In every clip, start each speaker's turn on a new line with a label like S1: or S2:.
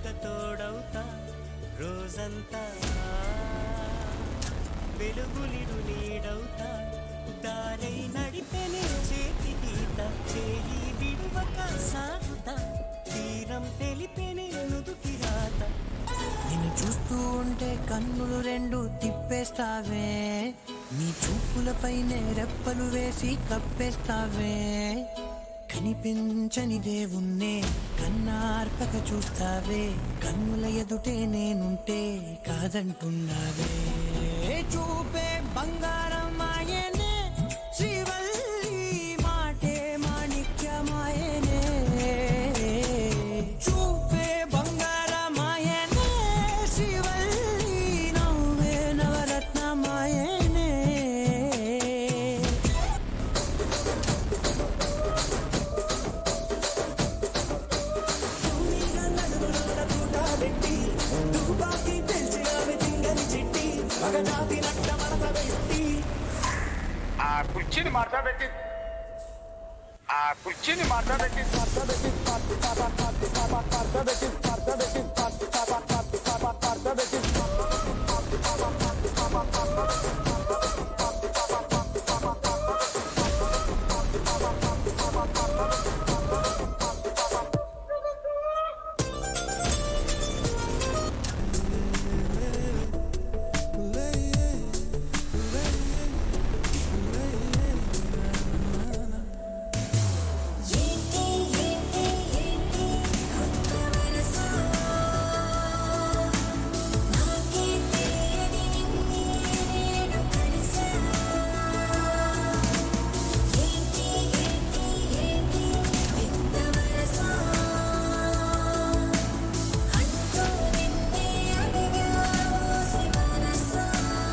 S1: ఇక తోడవుతా రోజంతా వెలుగులిడు నీడవుతా దారై నడిపెనే చేతి గీత చేయి విడువక సాగుతా తీరం తెలిపెనే నుదుటి రాత
S2: నిన్ను చూస్తూ ఉంటే కన్నులు రెండు తిప్పేస్తావే నీ చూపులపైనే రెప్పలు వేసి కప్పేస్తావే కనిపించని దేవుణ్ణే కన్నార్పక చూస్తావే కన్నుల ఎదుటే నేనుంటే కాదంటున్నావే చూపే బంగారం ఆయనే శ్రీవల్లి మాటే మాణిక్యమాయనే చూపే బంగారమాయనే శ్రీవల్లి నవ్వే నవరత్నమాయనే
S3: ఆ కుర్చీని మార్చబెట్టి ఆ కుర్చీని మార్చబెట్టి మార్చబెట్టి మార్చబెట్టి మార్చబెట్టి మార్చబెట్టి
S4: ఏంటి ఏంటి ఏంటి కొత్త మనసు నాకే తెలియని నిన్నే నేను కలిసా ఏంటి ఏంటి ఏంటి కొత్త మనసు అంటూ నిన్నే అడిగావు మనసా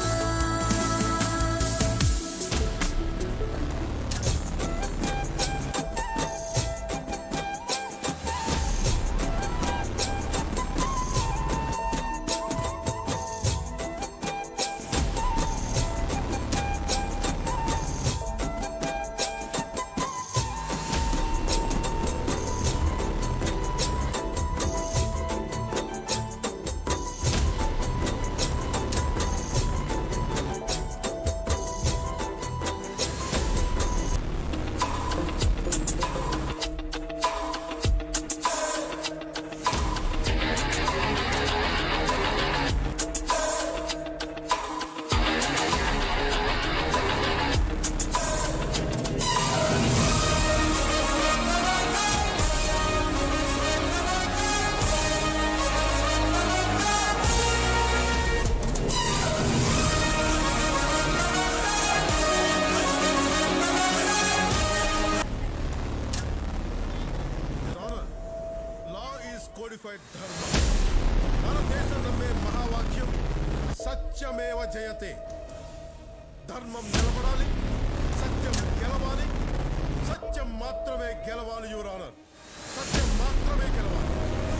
S5: Honor, law is codified dharma. మన దేశం నమ్మే మహావాక్యం సత్యమేవ జయతే ధర్మం నిలబడాలి సత్యం గెలవాలి సత్యం మాత్రమే గెలవాలి యువర్ ఆనర్ సత్యం మాత్రమే గెలవాలి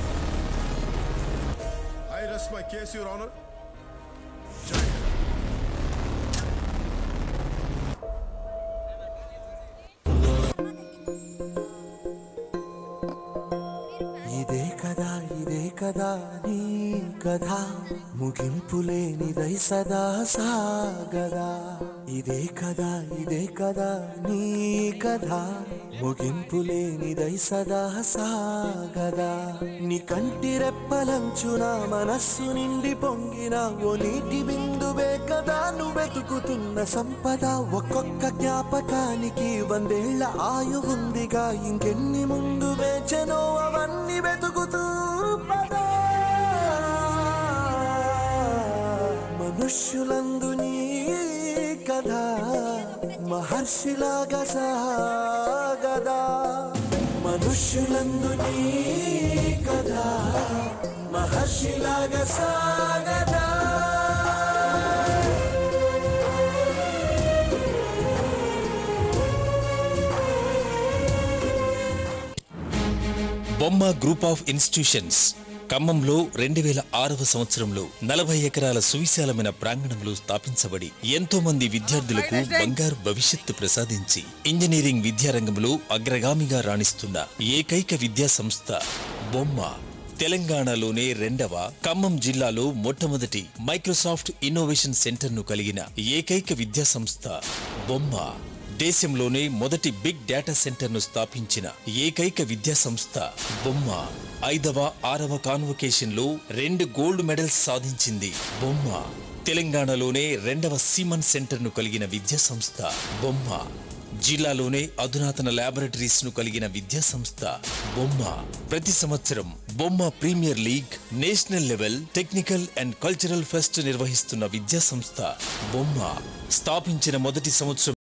S5: I rest my case your honour జై హింద్
S2: ఇదే కదా ఇదే కదా నీ కథ ముగింపు లేనిదై సదా సాగదా ఇదే కదా ఇదే కదా నీ కథ ముగింపు లేనిదై సదా సాగదా నీ కంటి రెప్పలంచున మనస్సు నిండి పొంగిన ఓ నీటి బిందువే కదా నువ్వు వెతుకుతున్న సంపద ఒక్కొక్క జ్ఞాపకానికి వందేళ్ల ఆయువుందిగా ఇంకెన్ని ముందు వేచనో అవన్నీ వెతుకుతూ పద మనుష్యులందు నీ కథ మహర్షిలాగా సాగదా మనుష్యులందు నీ కథ మహర్షిలాగా సాగదా
S6: బొమ్మ గ్రూప్ ఆఫ్ ఇన్స్టిట్యూషన్స్ ఖమ్మంలో రెండు వేల ఆరవ సంవత్సరంలో నలభై ఎకరాల సువిశాలమైన ప్రాంగణంలో స్థాపించబడి ఎంతో మంది విద్యార్థులకు బంగారు భవిష్యత్తు ప్రసాదించి ఇంజనీరింగ్ విద్యారంగంలో అగ్రగామిగా రాణిస్తున్న ఏకైక విద్యా సంస్థ బొమ్మ తెలంగాణలోనే రెండవ ఖమ్మం జిల్లాలో మొట్టమొదటి మైక్రోసాఫ్ట్ ఇన్నోవేషన్ సెంటర్ ను కలిగిన ఏకైక విద్యా సంస్థ బొమ్మ దేశంలోనే మొదటి బిగ్ డేటా సెంటర్ ను స్థాపించిన ఏకైక విద్యా సంస్థ బొమ్మ ఐదవ ఆరవ కాన్వకేషన్ లో రెండు గోల్డ్ మెడల్స్ సాధించింది బొమ్మ తెలంగాణలోనే రెండవ సీమన్ సెంటర్ ను కలిగిన విద్యా సంస్థ బొమ్మ జిల్లాలోనే అధునాతన ల్యాబొరేటరీస్ ను కలిగిన విద్యా సంస్థ బొమ్మ ప్రతి సంవత్సరం Bomma premier league national level technical and cultural fest నిర్వహిస్తున్న విద్యా సంస్థ బొమ్మ స్థాపించిన మొదటి సంవత్సరం